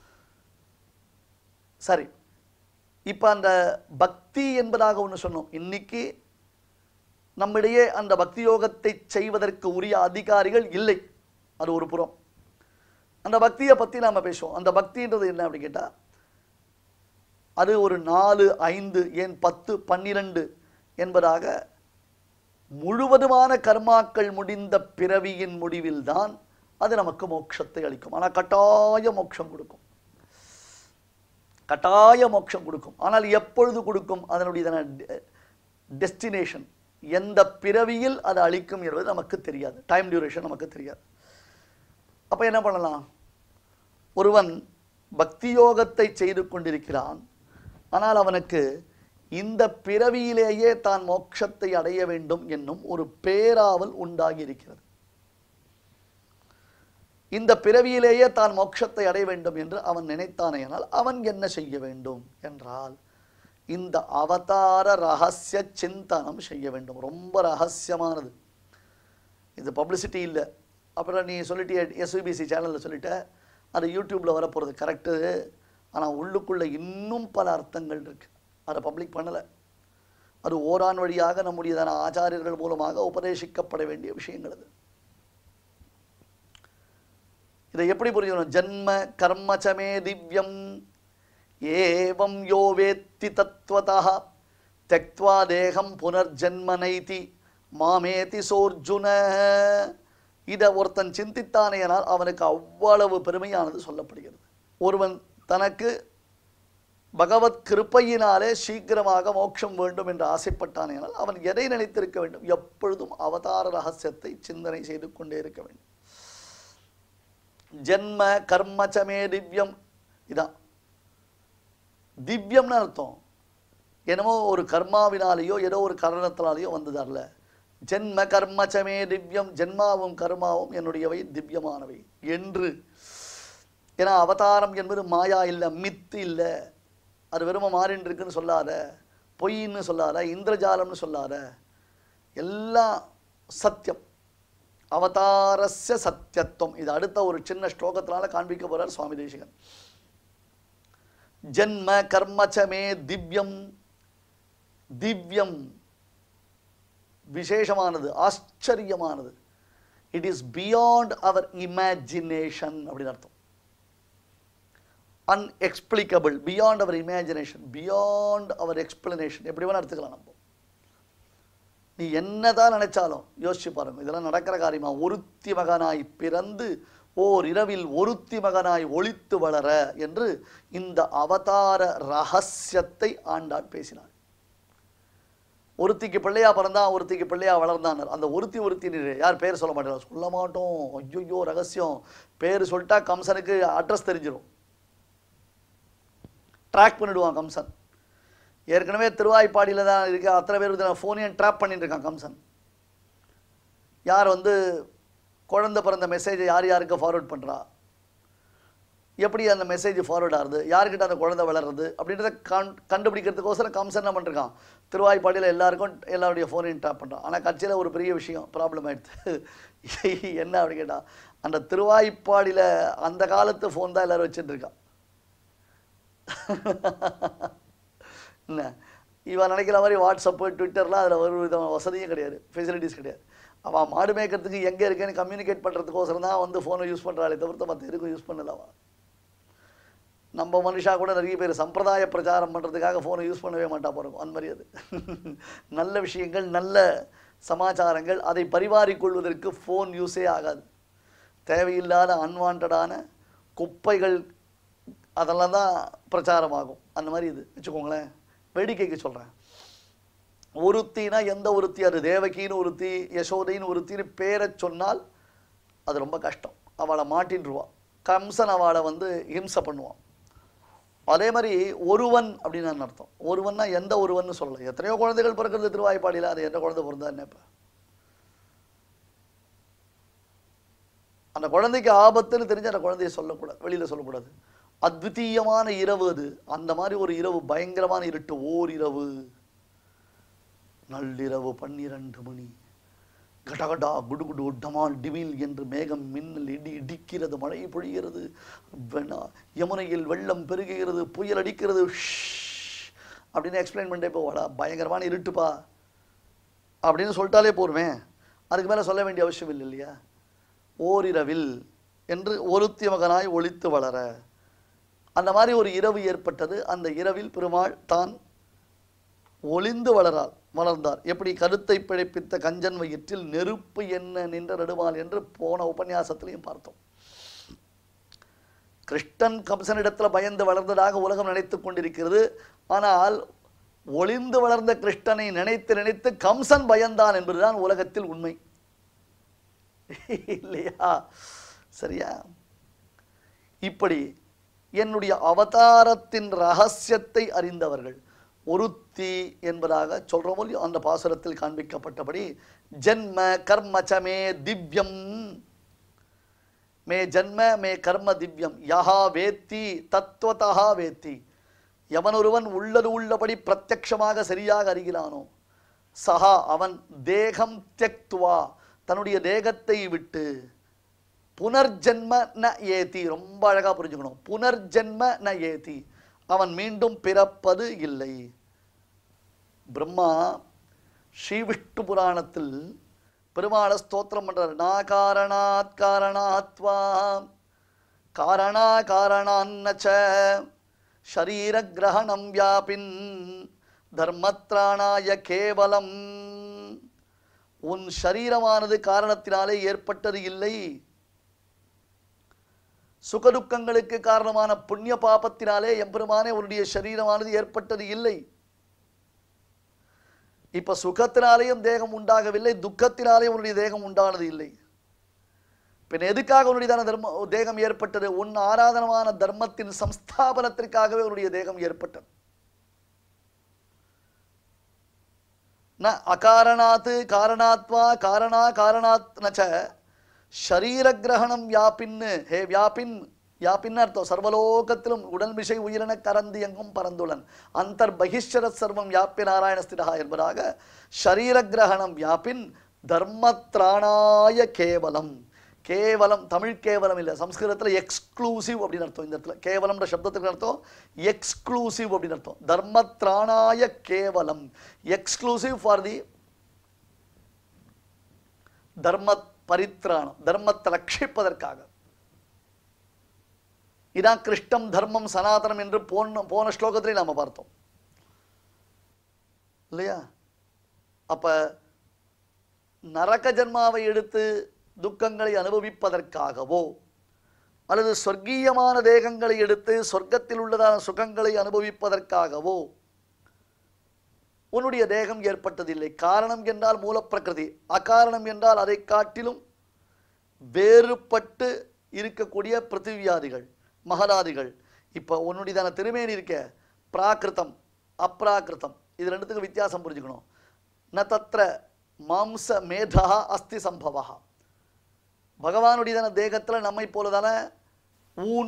சரி இப்போ அந்த பக்தி என்பதாக ஒன்று சொன்னோம் இன்னைக்கு நம்மிடையே அந்த பக்தி யோகத்தை செய்வதற்கு உரிய அதிகாரிகள் இல்லை அது ஒரு புறம் அந்த பக்தியை பற்றி நாம் பேசுவோம் அந்த பக்தின்றது என்ன அப்படி கேட்டால் அது ஒரு நாலு ஐந்து ஏன் பத்து பன்னிரண்டு என்பதாக முழுவதுமான கர்மாக்கள் முடிந்த பிறவியின் முடிவில்தான் அது நமக்கு மோட்சத்தை அளிக்கும் ஆனால் கட்டாய மோட்சம் கொடுக்கும் கட்டாய மோட்சம் கொடுக்கும் ஆனால் எப்பொழுது கொடுக்கும் அதனுடைய டெஸ்டினேஷன் எந்த பிறவியில் அது அளிக்கும் என்பது நமக்கு தெரியாது டைம் டியூரேஷன் நமக்கு தெரியாது அப்ப என்ன பண்ணலாம் ஒருவன் பக்தி யோகத்தை செய்து கொண்டிருக்கிறான் ஆனால் அவனுக்கு இந்த பிறவியிலேயே தான் மோட்சத்தை அடைய வேண்டும் என்னும் ஒரு பேராவல் உண்டாகி இருக்கிறது இந்த பிறவியிலேயே தான் மோட்சத்தை அடைய வேண்டும் என்று அவன் நினைத்தானேயானால் அவன் என்ன செய்ய வேண்டும் என்றால் இந்த அவதார ரகசிய சிந்தனம் செய்ய வேண்டும் ரொம்ப ரகசியமானது இது பப்ளிசிட்டி இல்லை அப்புறம் நீ சொல்லிட்டிய எஸ்விபிசி சேனலில் சொல்லிட்ட அது யூடியூப்பில் வரப்போகிறது கரெக்டு ஆனால் உள்ளுக்குள்ளே இன்னும் பல அர்த்தங்கள் இருக்கு அதை பப்ளிக் பண்ணலை அது ஓரான் வழியாக நம்முடையதான ஆச்சாரியர்கள் மூலமாக உபதேசிக்கப்பட வேண்டிய விஷயங்கள் அது இதை எப்படி புரிஞ்சுக்கணும் ஜன்ம கர்மச்சமே திவ்யம் ஏவம் யோ வேத்தி தத்வதா தெக்வா தேகம் புனர்ஜன்ம நைதி மாமேதி சோர்ஜுன இதை ஒருத்தன் சிந்தித்தானேனால் அவனுக்கு அவ்வளவு பெருமையானது சொல்லப்படுகிறது ஒருவன் தனக்கு பகவத் கிருப்பையினாலே சீக்கிரமாக மோட்சம் வேண்டும் என்று ஆசைப்பட்டானேனால் அவன் எதை நினைத்திருக்க வேண்டும் எப்பொழுதும் அவதார ரகசியத்தை சிந்தனை செய்து கொண்டே இருக்க வேண்டும் ஜென்ம கர்மச்சமே திவ்யம் இதான் திவ்யம்னு அர்த்தம் என்னமோ ஒரு கர்மாவினாலேயோ ஏதோ ஒரு காரணத்தினாலேயோ வந்தது அல்ல ஜென்ம கர்மச்சமே திவ்யம் ஜென்மாவும் கர்மாவும் என்னுடையவை திவ்யமானவை என்று ஏன்னா அவதாரம் என்பது மாயா இல்லை மித்து இல்லை அது வெறும மாறின்னு இருக்குன்னு சொல்லாத பொய்ன்னு சொல்லாத இந்திரஜாலம்னு சொல்லாத எல்லாம் சத்தியம் அவதாரஸ்ய சத்தியத்துவம் இது அடுத்த ஒரு சின்ன ஸ்லோகத்தினால காண்பிக்க போறார் சுவாமி தேசிகன் ஜென்ம கர்மச்சமே திவ்யம் திவ்யம் விசேஷமானது ஆச்சரியமானது it is beyond our imagination அப்படின்னு அர்த்தம் unexplicable beyond our imagination beyond our explanation எப்படி வேணா எடுத்துக்கலாம் நம்ம நீ என்னதான் நினைச்சாலும் யோசிச்சு பாருங்க இதெல்லாம் நடக்கிற காரியமா ஒருத்தி மகனாய் பிறந்து ஓர் இரவில் ஒருத்தி மகனாய் ஒளித்து வளர என்று இந்த அவதார ரகசியத்தை ஆண்டாள் பேசினாள் ஒருத்திக்கு பிள்ளையா பிறந்தா ஒருத்திக்கு பிள்ளையா வளர்ந்தான் அந்த ஒருத்தி ஒருத்தி யார் பேர் சொல்ல மாட்டேன் சொல்ல மாட்டோம் ஐயோ ரகசியம் பேர் சொல்லிட்டா கம்சனுக்கு அட்ரஸ் தெரிஞ்சிடும் ட்ராக் பண்ணிடுவான் கம்சன் ஏற்கனவே திருவாய்ப்பாடியில் தான் இருக்க அத்தனை பேர் ஃபோனையும் ட்ராப் பண்ணிட்டு இருக்கான் கம்சன் யார் வந்து குழந்தை பிறந்த மெசேஜை யார் யாருக்கு ஃபார்வர்ட் பண்ணுறா எப்படி அந்த மெசேஜ் ஃபார்வர்ட் ஆகுது யார்கிட்ட அந்த குழந்தை வளருது அப்படின்றத கண் கண்டுபிடிக்கிறதுக்கோசரம் கம்சன் என்ன பண்ணிருக்கான் திருவாய்ப்பாடியில் எல்லாருக்கும் எல்லாருடைய ஃபோனையும் ட்ராப் பண்ணுறான் ஆனால் கட்சியில் ஒரு பெரிய விஷயம் ப்ராப்ளம் ஆயிடுது என்ன அப்படி கேட்டா அந்த திருவாய்ப்பாடியில் அந்த காலத்து ஃபோன் தான் எல்லாரும் வச்சுட்டு இருக்கான் என்ன இவன் நினைக்கிற மாதிரி வாட்ஸ்அப்பு ட்விட்டர்லாம் அதில் ஒரு விதமான வசதியும் கிடையாது ஃபெசிலிட்டிஸ் கிடையாது அவன் மாடு மேய்க்கிறதுக்கு எங்கே இருக்கேன்னு கம்யூனிகேட் பண்ணுறதுக்கோசரம் தான் வந்து ஃபோனை யூஸ் பண்ணுறாளே தவிர்த்து மற்ற எதுக்கும் யூஸ் பண்ணல அவன் நம்ம மனுஷா கூட நிறைய பேர் சம்பிரதாய பிரச்சாரம் பண்ணுறதுக்காக ஃபோனை யூஸ் பண்ணவே மாட்டா போகிறோம் அந்த மாதிரி அது நல்ல விஷயங்கள் நல்ல சமாச்சாரங்கள் அதை பரிமாறிக் கொள்வதற்கு ஃபோன் யூஸே ஆகாது தேவையில்லாத அன்வான்டான குப்பைகள் அதெல்லாம் தான் பிரச்சாரமாகும் அந்த மாதிரி இது வச்சுக்கோங்களேன் வேடிக்கைக்கு சொல்கிறேன் ஒருத்தினா எந்த ஒருத்தி அது தேவகின்னு ஒருத்தி யசோதைன்னு ஒருத்தின்னு பேரை சொன்னால் அது ரொம்ப கஷ்டம் அவளை மாட்டின்றுவா கம்சன் அவளை வந்து ஹிம்சை பண்ணுவான் அதே மாதிரி ஒருவன் அப்படின்னு அர்த்தம் ஒருவன்னா எந்த ஒருவன் சொல்லலை எத்தனையோ குழந்தைகள் பிறக்கிறது திருவாய்ப்பாடியில் அது எந்த குழந்தை பிறந்தா என்ன இப்போ அந்த குழந்தைக்கு ஆபத்துன்னு தெரிஞ்சு அந்த குழந்தைய சொல்லக்கூடாது வெளியில் சொல்லக்கூடாது அத்விதீயமான இரவு அது அந்த மாதிரி ஒரு இரவு பயங்கரமான இருட்டு ஓர் இரவு நள்ளிரவு பன்னிரண்டு மணி கடகடா குடுகுடு டமால் டிமில் என்று மேகம் மின்னல் இடி இடிக்கிறது மழை பொழிகிறது வெண்ணா யமுனையில் வெள்ளம் பெருகுகிறது புயல் அடிக்கிறது ஷ் அப்படின்னு எக்ஸ்பிளைன் பண்ணிட்டே போவாடா பயங்கரமான இருட்டுப்பா அப்படின்னு சொல்லிட்டாலே போருமே அதுக்கு மேலே சொல்ல வேண்டிய அவசியம் இல்லை இல்லையா ஓரிரவில் என்று ஒருத்தி மகனாய் ஒளித்து வளர அந்த மாதிரி ஒரு இரவு ஏற்பட்டது அந்த இரவில் பெருமாள் தான் ஒளிந்து வளரார் வளர்ந்தார் எப்படி கருத்தை பிழைப்பித்த கஞ்சன் வயிற்றில் நெருப்பு என்ன நின்ற நடுவாள் என்று போன உபன்யாசத்திலையும் பார்த்தோம் கிருஷ்ணன் கம்சனிடத்தில் பயந்து வளர்ந்ததாக உலகம் நினைத்து கொண்டிருக்கிறது ஆனால் ஒளிந்து வளர்ந்த கிருஷ்ணனை நினைத்து நினைத்து கம்சன் பயந்தான் என்பதுதான் உலகத்தில் உண்மை இல்லையா சரியா இப்படி என்னுடைய அவதாரத்தின் ரகசியத்தை அறிந்தவர்கள் ஒருத்தி என்பதாக சொல்றோம் இல்லையோ, அந்த பாசுரத்தில் காண்பிக்கப்பட்டபடி ஜென்ம கர்மச்சமே திவ்யம் மே ஜன்ம மே கர்ம திவ்யம் யஹா வேத்தி தத்துவதா வேத்தி எவனொருவன் உள்ளது உள்ளபடி பிரத்யக்ஷமாக சரியாக அறிகிறானோ சஹா அவன் தேகம் தெக்துவா தன்னுடைய தேகத்தை விட்டு புனர்ஜென்ம ந ஏதி ரொம்ப அழகா புரிஞ்சுக்கணும் புனர்ஜென்ம ந ஏதி அவன் மீண்டும் பிறப்பது இல்லை பிரம்மா ஸ்ரீவிஷ்ணு புராணத்தில் பெருமாளை ஸ்தோத்திரம் பண்றார் நா காரணாத் காரணாத்வா காரணா காரணான்னச்ச ஷரீர கிரகணம் வியாபின் தர்மத்ராணாய கேவலம் உன் சரீரமானது காரணத்தினாலே ஏற்பட்டது இல்லை சுகதுக்கங்களுக்கு காரணமான புண்ணிய பாபத்தினாலே எம்பெருமானே உன்னுடைய சரீரமானது ஏற்பட்டது இல்லை இப்ப சுகத்தினாலேயும் தேகம் உண்டாகவில்லை துக்கத்தினாலேயும் உன்னுடைய தேகம் உண்டானது இல்லை பின் எதுக்காக உன்னுடைய தான தர்ம தேகம் ஏற்பட்டது உன் ஆராதனமான தர்மத்தின் சம்ஸ்தாபனத்திற்காகவே உன்னுடைய தேகம் ஏற்பட்டது ந அகாரணாத் காரணாத்வா காரணா காரணாத் நச்ச ஷரீரகிரகணம் வியாபின்னு ஹே வியாபின் வியாபின்னு அர்த்தம் சர்வலோகத்திலும் உடல் மிசை உயிரின கரந்து எங்கும் பரந்துளன் அந்தர் பகிஷ்வர சர்வம் வியாபிய நாராயணஸ்திரா என்பதாக ஷரீரகிரகணம் வியாபின் தர்மத்ராணாய கேவலம் கேவலம் தமிழ் கேவலம் இல்லை சம்ஸ்கிருதத்தில் எக்ஸ்க்ளூசிவ் அப்படின்னு அர்த்தம் இந்த இடத்துல கேவலம்ன்ற சப்தத்துக்கு அர்த்தம் எக்ஸ்க்ளூசிவ் அப்படின்னு அர்த்தம் தர்மத்ராணாய கேவலம் எக்ஸ்க்ளூசிவ் ஃபார் தி தர்ம பரித்ராணம் தர்மத்தை ரட்சிப்பதற்காக இதான் கிருஷ்டம் தர்மம் சனாதனம் என்று போன போன ஸ்லோகத்திலே நாம பார்த்தோம் இல்லையா அப்ப நரக ஜன்மாவை எடுத்து துக்கங்களை அனுபவிப்பதற்காகவோ அல்லது சொர்க்கீயமான தேகங்களை எடுத்து சொர்க்கத்தில் உள்ளதான சுகங்களை அனுபவிப்பதற்காகவோ உன்னுடைய தேகம் ஏற்பட்டதில்லை காரணம் என்றால் மூலப்பிரகிருதி அகாரணம் என்றால் அதை காட்டிலும் வேறுபட்டு இருக்கக்கூடிய பிருத்திவியாதிகள் மகராதிகள் இப்போ உன்னுடையதான திருமேனி இருக்க பிராகிருதம் அப்ராகிருதம் இது ரெண்டுத்துக்கும் வித்தியாசம் புரிஞ்சுக்கணும் ந தத்ர மாம்ச மேதா அஸ்தி சம்பவா பகவானுடையதான தேகத்துல நம்மை போலதான ஊன்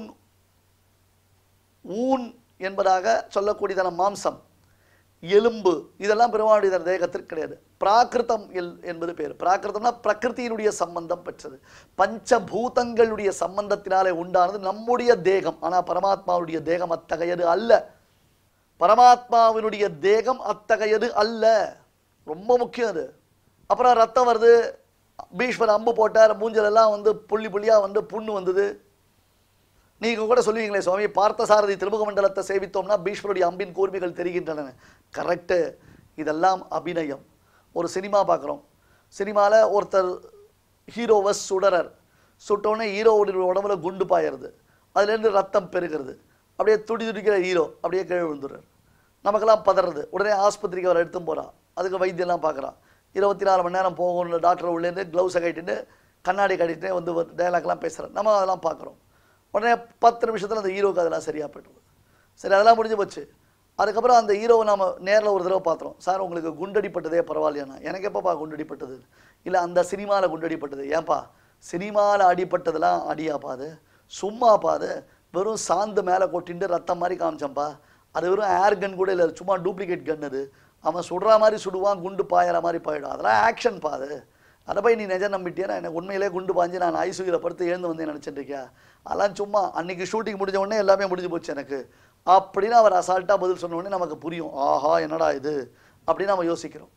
ஊன் என்பதாக சொல்லக்கூடியதான மாம்சம் எலும்பு இதெல்லாம் பெருமானுடைய தேகத்திற்கு கிடையாது பிராகிருதம் எல் என்பது பேர் பிராகிருதம்னா பிரகிருதியினுடைய சம்பந்தம் பெற்றது பஞ்சபூதங்களுடைய சம்பந்தத்தினாலே உண்டானது நம்முடைய தேகம் ஆனா பரமாத்மாவுடைய தேகம் அத்தகையது அல்ல பரமாத்மாவினுடைய தேகம் அத்தகையது அல்ல ரொம்ப முக்கியம் அது அப்புறம் ரத்தம் வருது பீஷ்மர் அம்பு போட்டார் மூஞ்சல் எல்லாம் வந்து புள்ளி புள்ளியா வந்து புண்ணு வந்தது நீங்க கூட சொல்லுவீங்களே சுவாமி பார்த்தசாரதி திருமுக மண்டலத்தை சேவித்தோம்னா பீஷ்மருடைய அம்பின் கூர்மைகள் தெரிகின்றன கரெக்டு இதெல்லாம் அபிநயம் ஒரு சினிமா பார்க்குறோம் சினிமாவில் ஒருத்தர் ஹீரோவை சுடறர் சுட்டோடனே ஹீரோவுடைய உடம்புல குண்டு பாயறது அதுலேருந்து ரத்தம் பெருகிறது அப்படியே துடி துடிக்கிற ஹீரோ அப்படியே கீழே விழுந்துடுறார் நமக்கெல்லாம் பதறது உடனே ஆஸ்பத்திரிக்கு அவர் எடுத்துன்னு போகிறான் அதுக்கு வைத்தியம்லாம் பார்க்குறான் இருபத்தி நாலு மணி நேரம் போகணும் டாக்டர் உள்ளேருந்து க்ளவுஸை கட்டிட்டு கண்ணாடி கட்டிட்டு வந்து டயலாக்லாம் பேசுகிறார் நம்ம அதெல்லாம் பார்க்குறோம் உடனே பத்து நிமிஷத்தில் அந்த ஹீரோக்கு அதெல்லாம் சரியாக போய்ட்டு சரி அதெல்லாம் முடிஞ்சு போச்சு அதுக்கப்புறம் அந்த ஹீரோவை நம்ம நேரில் ஒரு தடவை பார்த்தோம் சார் உங்களுக்கு குண்டடிப்பட்டதே பரவாயில்லையாண்ணா எனக்கு எப்பப்பா குண்டடிப்பட்டது இல்லை அந்த சினிமாவில் குண்டடிப்பட்டது ஏன்பா சினிமாவில் அடிப்பட்டதெல்லாம் அடியாப்பா அது சும்மாப்பா அது வெறும் சாந்து மேலே கொட்டிட்டு ரத்தம் மாதிரி காமிச்சம்பா அது வெறும் ஏர் கன் கூட இல்லை சும்மா டூப்ளிகேட் கன் அது அவன் சுடுற மாதிரி சுடுவான் குண்டு பாயற மாதிரி பாயிடும் அதெல்லாம் ஆக்ஷன் பா அது அதை போய் நீ நிஜம் நம்பிட்டியா எனக்கு உண்மையிலே குண்டு பாஞ்சு நான் ஐசியூவில் படுத்து எழுந்து வந்தேன் நினச்சிட்டு இருக்கியா அதெல்லாம் சும்மா அன்னைக்கு ஷூட்டிங் முடிஞ்ச உடனே எல்லாமே முடிஞ்சு போச்சு எனக்கு அப்படின்னு அவர் அசால்ட்டாக பதில் சொன்ன உடனே நமக்கு புரியும் ஆஹா என்னடா இது அப்படின்னு நம்ம யோசிக்கிறோம்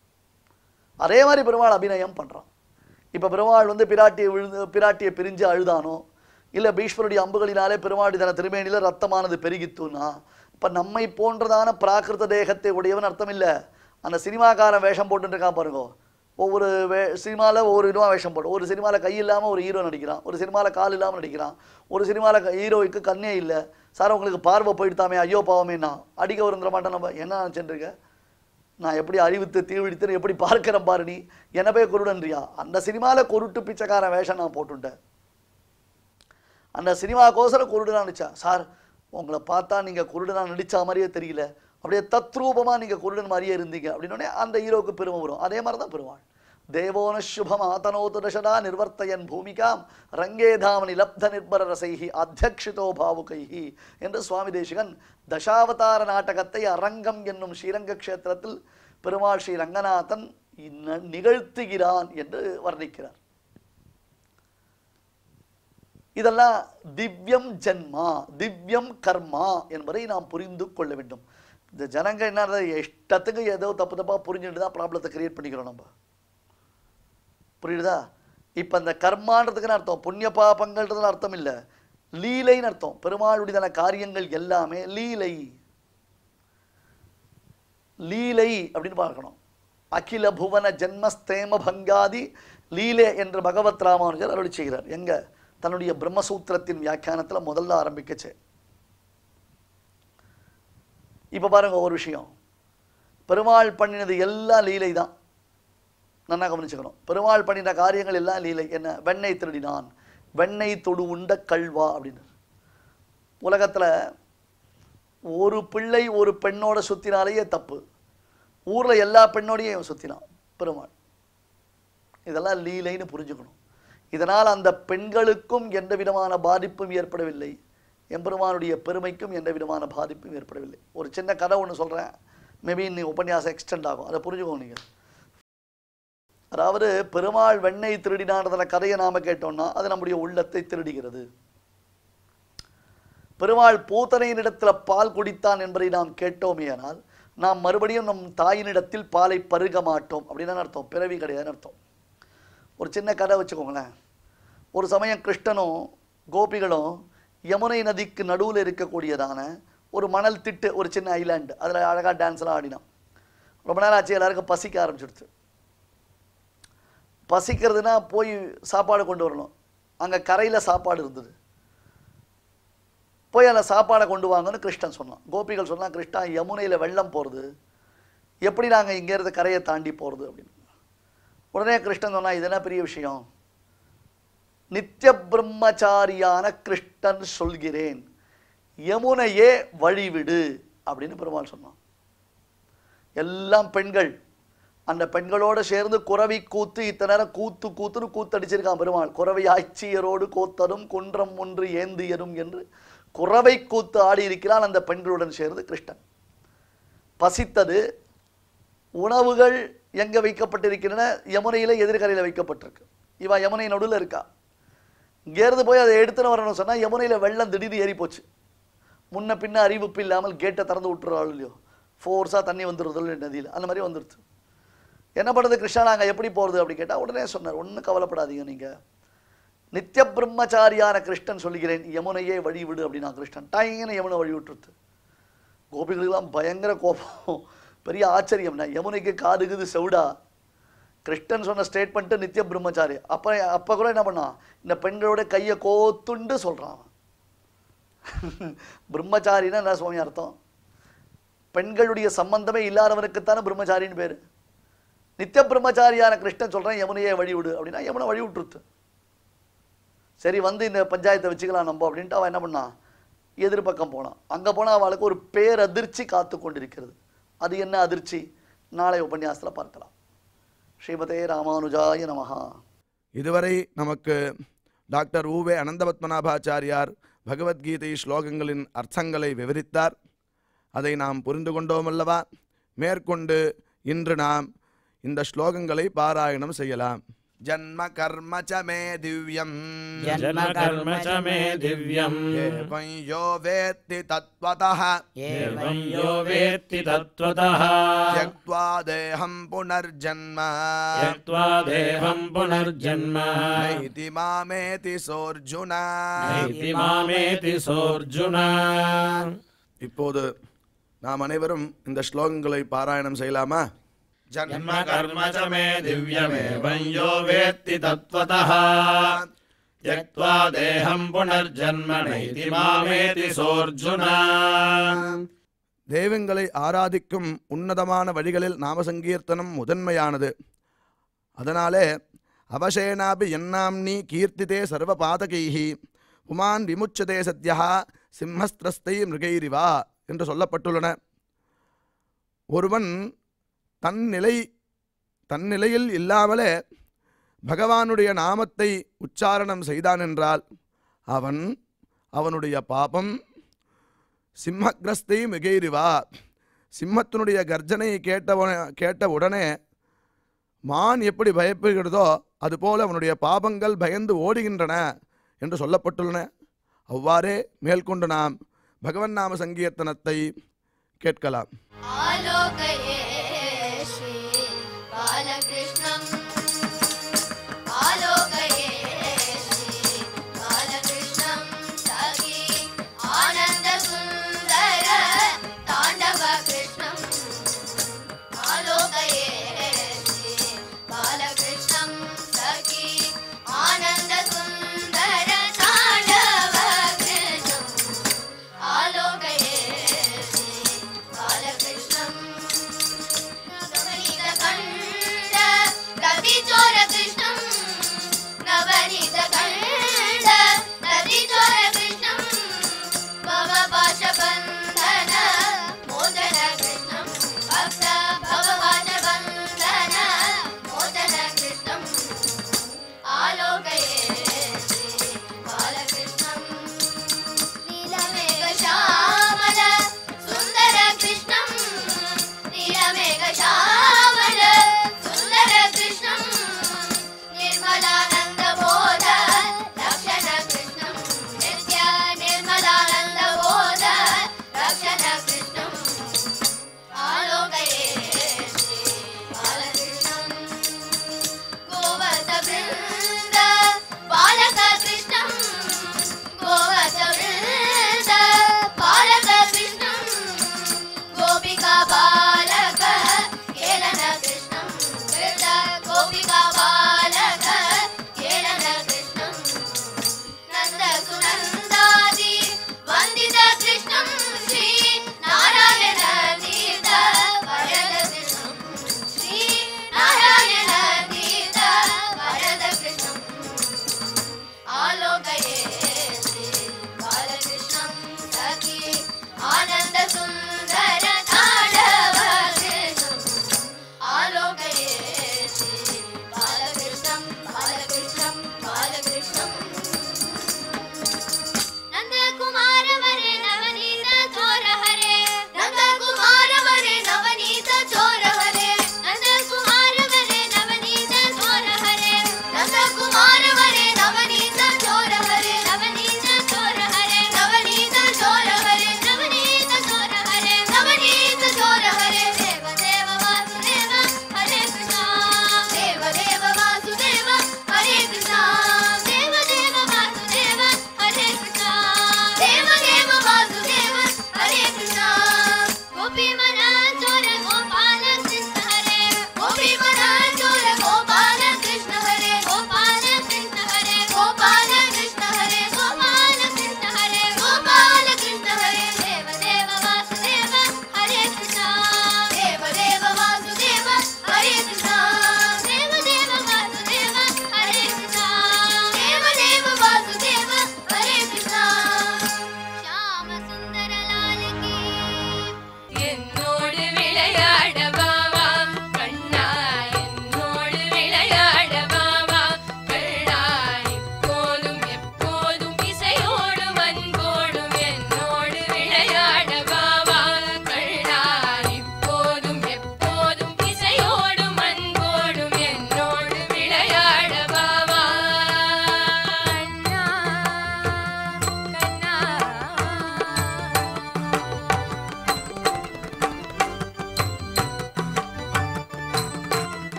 அதே மாதிரி பெருமாள் அபிநயம் பண்ணுறான் இப்போ பெருமாள் வந்து பிராட்டியை விழுந்து பிராட்டியை பிரிஞ்சு அழுதானோ இல்லை பீஷ்மருடைய அம்புகளினாலே பெருமாடி தன திருமேனியில் ரத்தமானது பெருகித்துனா இப்போ நம்மை போன்றதான பிராகிருத தேகத்தை உடையவன் அர்த்தம் இல்லை அந்த சினிமாக்காரன் வேஷம் போட்டுட்டு இருக்கான் பாருங்க ஒவ்வொரு வே சினிமாவில் ஒவ்வொரு விதமாக வேஷம் போடும் ஒரு சினிமாவில் கை இல்லாமல் ஒரு ஹீரோ நடிக்கிறான் ஒரு சினிமாவில் கால் இல்லாமல் நடிக்கிறான் ஒரு சினிமாவில் ஹீரோவுக்கு கண்ணே இல்லை சார் உங்களுக்கு பார்வை போயிடுதாமே ஐயோ பாவமேண்ணா அடிக்க வருந்துட மாட்டேன் நம்ம என்ன நினச்சிட்டு நான் எப்படி அறிவித்து தீவிழித்து எப்படி பார்க்கிறேன் பாரு நீ என்ன போய் குருடன்றியா அந்த சினிமாவில் குருட்டு பிச்சைக்காரன் வேஷம் நான் போட்டுட்டேன் அந்த சினிமாக்கோசரம் குருடனா நடிச்சா சார் உங்களை பார்த்தா நீங்கள் குருடனா நடிச்ச மாதிரியே தெரியல அப்படியே தத்ரூபமாக நீங்கள் குருடன் மாதிரியே இருந்தீங்க அப்படின்னோடனே அந்த ஹீரோவுக்கு பெருமை வரும் அதே மாதிரி தான் பெருமாள் தேவோன சுபம் ஆதனோது தசடா நிர்வர்த்தயன் பூமிகாம் ரங்கே தாமனி லப்த நிர்பர ரசைஹி அத்தியக்ஷிதோ பாவுகைஹி என்று சுவாமி தேசிகன் தசாவதார நாடகத்தை அரங்கம் என்னும் ஸ்ரீரங்க க்ஷேத்திரத்தில் பெருமாள் ஸ்ரீ ரங்கநாதன் ந- நிகழ்த்துகிறான் என்று வர்ணிக்கிறார் இதெல்லாம் திவ்யம் ஜன்மா திவ்யம் கர்மா என்பதை நாம் புரிந்து கொள்ள வேண்டும் இந்த ஜனங்க என்ன இஷ்டத்துக்கு ஏதோ தப்பு தப்பாக புரிஞ்சுட்டு தான் ப்ராப்ளத்தை கிரியேட் பண்ணிக்கிறோம் நம்ம புரியுதா இப்போ அந்த கர்மான்றதுக்குன்னு அர்த்தம் புண்ணிய பாபங்கள்ன்றதுன்னு அர்த்தம் இல்லை லீலைன்னு அர்த்தம் பெருமாளுடையதான காரியங்கள் எல்லாமே லீலை லீலை அப்படின்னு பார்க்கணும் அகில புவன ஜென்மஸ்தேம பங்காதி லீலே என்று பகவத் ராமானுஜர் அருளி செய்கிறார் எங்க தன்னுடைய பிரம்மசூத்திரத்தின் வியாக்கியானத்துல முதல்ல ஆரம்பிக்கச்சே இப்ப பாருங்க ஒரு விஷயம் பெருமாள் பண்ணினது எல்லாம் லீலை தான் நல்லா கவனிச்சுக்கணும் பெருமாள் பண்ணின காரியங்கள் எல்லாம் லீலை என்ன வெண்ணெய் திருடினான் வெண்ணெய் தொடு உண்ட கல்வா அப்படின்னு உலகத்துல ஒரு பிள்ளை ஒரு பெண்ணோட சுத்தினாலேயே தப்பு ஊர்ல எல்லா பெண்ணோடையும் இவன் சுத்தினான் பெருமாள் இதெல்லாம் லீலைன்னு புரிஞ்சுக்கணும் இதனால் அந்த பெண்களுக்கும் எந்த விதமான பாதிப்பும் ஏற்படவில்லை எம்பெருமானுடைய பெருமைக்கும் எந்த விதமான பாதிப்பும் ஏற்படவில்லை ஒரு சின்ன கதை ஒன்று சொல்கிறேன் மேபி இன்னும் உபன்யாசம் எக்ஸ்டெண்ட் ஆகும் அதை புரிஞ்சுக்கோங்க நீங்கள் அதாவது பெருமாள் வெண்ணெய் திருடினான்றதுல கதையை நாம கேட்டோம்னா அது நம்முடைய உள்ளத்தை திருடுகிறது பெருமாள் பூத்தனையினிடத்துல பால் குடித்தான் என்பதை நாம் கேட்டோமேயானால் நாம் மறுபடியும் நம் தாயினிடத்தில் பாலை பருக மாட்டோம் அப்படின்னு அர்த்தம் பிறவி கிடையாதுன்னு அர்த்தம் ஒரு சின்ன கதை வச்சுக்கோங்களேன் ஒரு சமயம் கிருஷ்ணனும் கோபிகளும் யமுனை நதிக்கு நடுவில் இருக்கக்கூடியதான ஒரு மணல் திட்டு ஒரு சின்ன ஐலாண்டு அதில் அழகாக டான்ஸ்லாம் ஆடினான் ரொம்ப நேரம் ஆச்சு எல்லாருக்கும் பசிக்க ஆரம்பிச்சிடுச்சு பசிக்கிறதுனா போய் சாப்பாடு கொண்டு வரணும் அங்கே கரையில் சாப்பாடு இருந்தது போய் அந்த சாப்பாடை கொண்டு வாங்கன்னு கிருஷ்ணன் சொன்னான் கோபிகள் சொன்னா கிருஷ்ணா யமுனையில் வெள்ளம் போகிறது எப்படி நாங்கள் இங்கேருந்து கரையை தாண்டி போகிறது அப்படின்னு உடனே கிருஷ்ணன் சொன்னா இது என்ன பெரிய விஷயம் நித்திய பிரம்மச்சாரியான கிருஷ்ணன் சொல்கிறேன் யமுனையே வழிவிடு அப்படின்னு பெருமாள் சொன்னான் எல்லாம் பெண்கள் அந்த பெண்களோட சேர்ந்து குறவி கூத்து இத்தனை நேரம் கூத்து கூத்துன்னு கூத்தடிச்சிருக்கான் பெருமாள் குறவை ஆட்சியரோடு கோத்தரும் குன்றம் ஒன்று ஏந்தியரும் என்று குறவை கூத்து ஆடி இருக்கிறான் அந்த பெண்களுடன் சேர்ந்து கிருஷ்ணன் பசித்தது உணவுகள் எங்க வைக்கப்பட்டிருக்கின்றன யமுனையில எதிர்கரையில வைக்கப்பட்டிருக்கு இவன் யமுனை நடுவில் இருக்கா இங்கேருந்து போய் அதை எடுத்துன்னு வரணும்னு சொன்னா யமுனையில வெள்ளம் திடீர்னு ஏறி போச்சு முன்ன பின்ன அறிவிப்பு இல்லாமல் கேட்டை திறந்து விட்டுறாள் இல்லையோ ஃபோர்ஸாக தண்ணி வந்துடுறது நதியில் அந்த மாதிரி வந்துடுச்சு என்ன பண்ணுறது கிருஷ்ணா நாங்கள் எப்படி போகிறது அப்படி கேட்டால் உடனே சொன்னார் ஒன்றும் கவலைப்படாதீங்க நீங்கள் நித்திய பிரம்மச்சாரியான கிருஷ்ணன் சொல்லுகிறேன் யமுனையே வழி விடு அப்படின்னா கிருஷ்ணன் டைங்கன்னு யமுனை வழி விட்டுருது கோபிகளுக்கெல்லாம் பயங்கர கோபம் பெரிய ஆச்சரியம் நான் யமுனைக்கு காதுகுது செவுடா கிருஷ்ணன் சொன்ன ஸ்டேட்மெண்ட்டு நித்திய பிரம்மச்சாரி அப்போ அப்போ கூட என்ன பண்ணான் இந்த பெண்களோட கையை கோத்துண்டு சொல்கிறான் அவன். பிரம்மச்சாரின்னா என்ன சுவாமி அர்த்தம் பெண்களுடைய சம்பந்தமே இல்லாதவனுக்குத்தானே பிரம்மச்சாரின்னு பேர் நித்திய பிரம்மச்சாரியான கிருஷ்ணன் சொல்கிறேன் யமுனையே வழி விடு அப்படின்னா யமுனை வழி விட்டுருத்து சரி வந்து இந்த பஞ்சாயத்தை வச்சுக்கலாம் நம்ம அப்படின்ட்டு அவன் என்ன பண்ணான் எதிர்பக்கம் போனான் அங்கே போனால் அவளுக்கு ஒரு பேரதிர்ச்சி காத்து கொண்டிருக்கிறது அது என்ன அதிர்ச்சி நாளை உபன்யாசத்தில் பார்க்கலாம் ஸ்ரீமதே ராமானுஜாய நமஹா இதுவரை நமக்கு டாக்டர் ஊவே அனந்தபத்மநாபாச்சாரியார் பகவத்கீதை ஸ்லோகங்களின் அர்த்தங்களை விவரித்தார் அதை நாம் புரிந்து கொண்டோமல்லவா மேற்கொண்டு இன்று நாம் இந்த ஸ்லோகங்களை பாராயணம் செய்யலாம் ஜன்ம கர்ம ச மே திவ்யம் जन्म कर्म च मे दिव्यम् ஏவம் யோ வேத்தி தத்வதः एवं यो वेत्ति तत्त्वतः त्यक्त्वा தேகம் புனர்ஜன்ம त्यक्त्वा देहं पुनर्जन्म நைதி மாமேதி சோர்ஜுன नैति मामेति सोऽर्जुन இப்போது நாம் அனைவரும் இந்த ஸ்லோகங்களை பாராயணம் செய்யலாமா जन्म कर्म च मे दिव्यमेवं यो वेत्ति तत्त्वतः त्यक्त्वा देहं पुनर्जन्म नैति मामेति सोऽर्जुन தெய்வங்களை ஆராதிக்கும் உன்னதமான வழிகளில் நாம சங்கீர்த்தனம் முதன்மையானது அதனாலே அவசேனாபி என்னாம்னி கீர்த்திதே சர்வ பாதகைஹி புமான் விமுச்சதே சத்யா சிம்மஸ்திரஸ்தை மிருகைரிவா என்று சொல்லப்பட்டுள்ளன ஒருவன் தன் நிலை தன் நிலையில் இல்லாமலே பகவானுடைய நாமத்தை உச்சாரணம் செய்தான் என்றால் அவன் அவனுடைய பாபம் சிம்மக்ரஸ்தை மிகைரிவா சிம்மத்தினுடைய கர்ஜனை கேட்டவன கேட்ட உடனே மான் எப்படி பயப்படுகிறதோ அதுபோல அவனுடைய பாபங்கள் பயந்து ஓடுகின்றன என்று சொல்லப்பட்டுள்ளன அவ்வாறே மேற்கொண்டு நாம் பகவன் நாம சங்கீர்த்தனத்தை கேட்கலாம் आलोकये श्री बालकृष्णम् आलोकये श्री बालकृष्णं सखी आनन्दसुन्दर ताण्डवकृष्णम् आलोकये श्री बालकृष्णं सखी आनन्दसुन्दर ताण्डवकृष्णम् आलोकये श्री बालकृष्णम्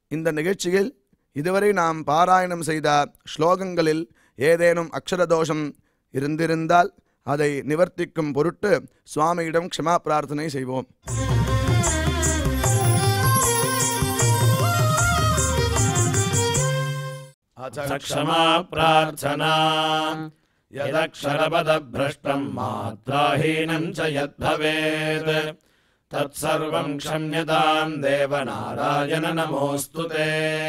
இந்த நிகழ்ச்சியில் இதுவரை நாம் பாராயணம் செய்த ஸ்லோகங்களில் ஏதேனும் அக்ஷர தோஷம் இருந்திருந்தால் அதை நிவர்த்திக்கும் பொருட்டு சுவாமியிடம் க்ஷமா பிரார்த்தனை செய்வோம் स क्षमा प्रार्थना यदक्षरपदभ्रष्टम् मात्राहीनम् च यद्भवेत् तत्सर्वम् क्षम्यताम् देवनारायण नमोऽस्तु ते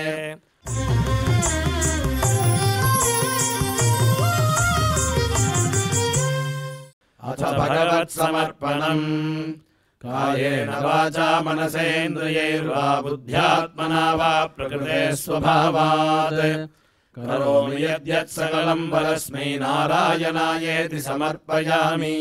अथ भगवत्समर्पणम् कायेन वाचा मनसेन्द्रियैर्वा बुद्ध्यात्मना वा प्रकृते स्वभावात् करोमि यद्यत् सकलम् परस्मै नारायणायेति समर्पयामि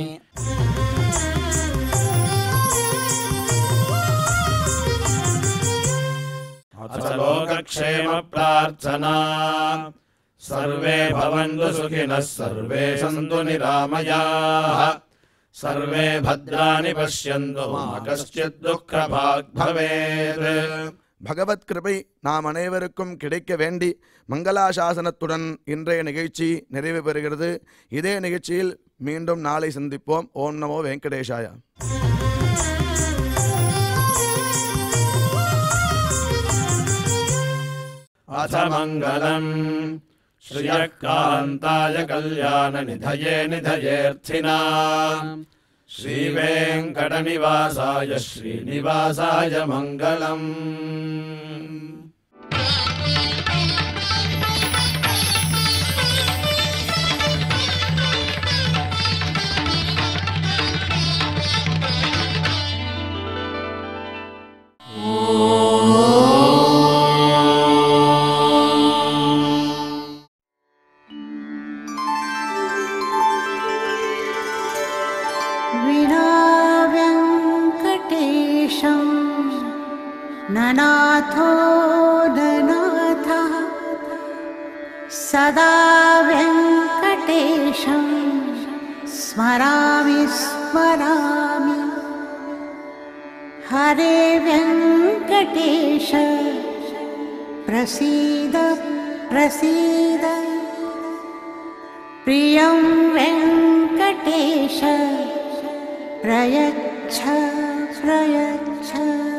अथ लोकक्षेमप्रार्थना सर्वे भवन्तु सुखिनः सर्वे सन्तु निरामयाः सर्वे भद्राणि पश्यन्तु मा कश्चित् दुःखभाग् भवेत् பகவத் கிருபை நாம் அனைவருக்கும் கிடைக்க வேண்டி மங்களாசாசனத்துடன் இன்றைய நிகழ்ச்சி நிறைவு பெறுகிறது இதே நிகழ்ச்சியில் மீண்டும் நாளை சந்திப்போம் ஓம் நமோ வெங்கடேஷாயா अथ मङ्गलम् श्रियः कान्ताय कल्याणनिधये निधयेऽर्थिना श्रीवेङ्कटनिवासाय श्रीनिवासाय मङ्गलम् विना व्यङ्कटेशं ननाथो ननाथः सदा व्यङ्कटेशं स्मरामि स्मरामि हरे व्यङ्कटेश प्रसीद प्रसीद प्रियं वेङ्कटेश प्रयच्छ प्रयच्छ